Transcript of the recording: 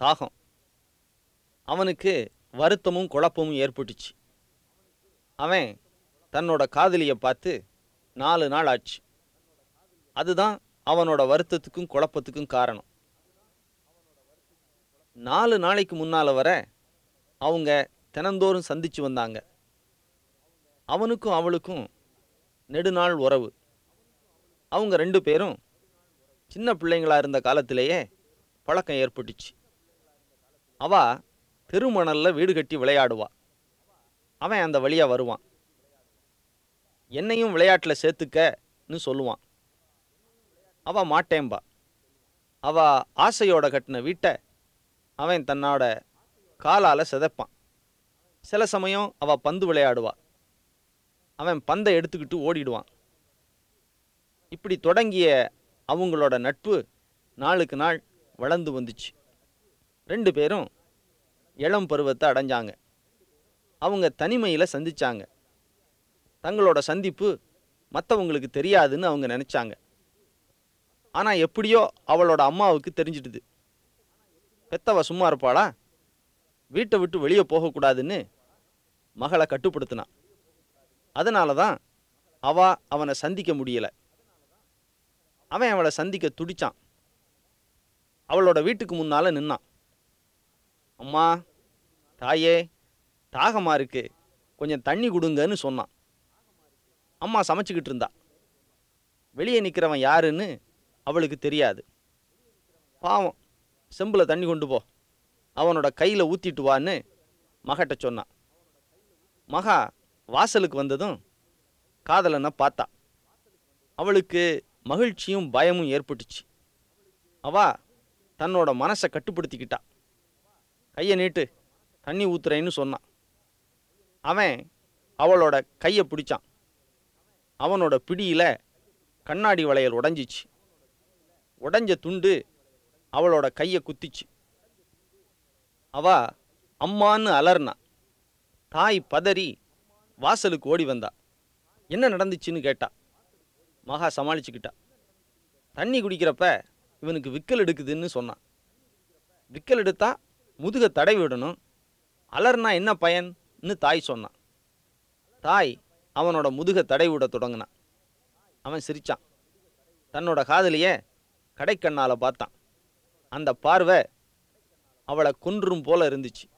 தாகம் அவனுக்கு வருத்தமும் குழப்பமும் ஏற்பட்டுச்சு அவன் தன்னோட காதலியை பார்த்து நாலு நாள் ஆச்சு அதுதான் அவனோட வருத்தத்துக்கும் குழப்பத்துக்கும் காரணம் நாலு நாளைக்கு முன்னால் வர அவங்க தினந்தோறும் சந்திச்சு வந்தாங்க அவனுக்கும் அவளுக்கும் நெடுநாள் உறவு அவங்க ரெண்டு பேரும் சின்ன பிள்ளைங்களா இருந்த காலத்திலேயே பழக்கம் ஏற்பட்டுச்சு அவ தெருமணல்ல வீடு கட்டி விளையாடுவா அவன் அந்த வழியா வருவான் என்னையும் விளையாட்டில் சேர்த்துக்கன்னு சொல்லுவான் அவ மாட்டேன்பா அவ ஆசையோட கட்டின வீட்டை அவன் தன்னோட காலால் சிதைப்பான் சில சமயம் அவ பந்து விளையாடுவா அவன் பந்தை எடுத்துக்கிட்டு ஓடிடுவான் இப்படி தொடங்கிய அவங்களோட நட்பு நாளுக்கு நாள் வளர்ந்து வந்துச்சு ரெண்டு பேரும் இளம் பருவத்தை அடைஞ்சாங்க அவங்க தனிமையில் சந்திச்சாங்க தங்களோட சந்திப்பு மற்றவங்களுக்கு தெரியாதுன்னு அவங்க நினச்சாங்க ஆனால் எப்படியோ அவளோட அம்மாவுக்கு தெரிஞ்சிட்டுது பெத்தவ சும்மா இருப்பாளா வீட்டை விட்டு வெளியே போகக்கூடாதுன்னு மகளை கட்டுப்படுத்தினான் அதனால தான் அவ அவனை சந்திக்க முடியல அவன் அவளை சந்திக்க துடிச்சான் அவளோட வீட்டுக்கு முன்னால நின்னான் அம்மா தாயே தாகமா இருக்கு கொஞ்சம் தண்ணி கொடுங்கன்னு சொன்னான் அம்மா சமைச்சுக்கிட்டு இருந்தா வெளியே நிற்கிறவன் யாருன்னு அவளுக்கு தெரியாது பாவம் செம்பில் தண்ணி கொண்டு போ அவனோட கையில் ஊற்றிட்டு வான்னு மகட்ட சொன்னான் மகா வாசலுக்கு வந்ததும் காதலனை பார்த்தா அவளுக்கு மகிழ்ச்சியும் பயமும் ஏற்பட்டுச்சு அவ தன்னோட மனசை கட்டுப்படுத்திக்கிட்டா கையை நீட்டு தண்ணி ஊத்துறேன்னு சொன்னான் அவன் அவளோட கையை பிடிச்சான் அவனோட பிடியில் கண்ணாடி வளையல் உடைஞ்சிச்சு உடைஞ்ச துண்டு அவளோட கையை குத்திச்சு அவ அம்மான்னு அலர்னா தாய் பதறி வாசலுக்கு ஓடி வந்தா என்ன நடந்துச்சுன்னு கேட்டா மகா சமாளிச்சுக்கிட்டா தண்ணி குடிக்கிறப்ப இவனுக்கு விக்கல் எடுக்குதுன்னு சொன்னான் விக்கல் எடுத்தா முதுக தடவி விடணும் அலர்னா என்ன பயன்னு தாய் சொன்னான் தாய் அவனோட முதுக தடவி விட தொடங்கினான் அவன் சிரிச்சான் தன்னோட காதலிய கடைக்கண்ணால பார்த்தான் அந்த பார்வை அவளை கொன்றும் போல இருந்துச்சு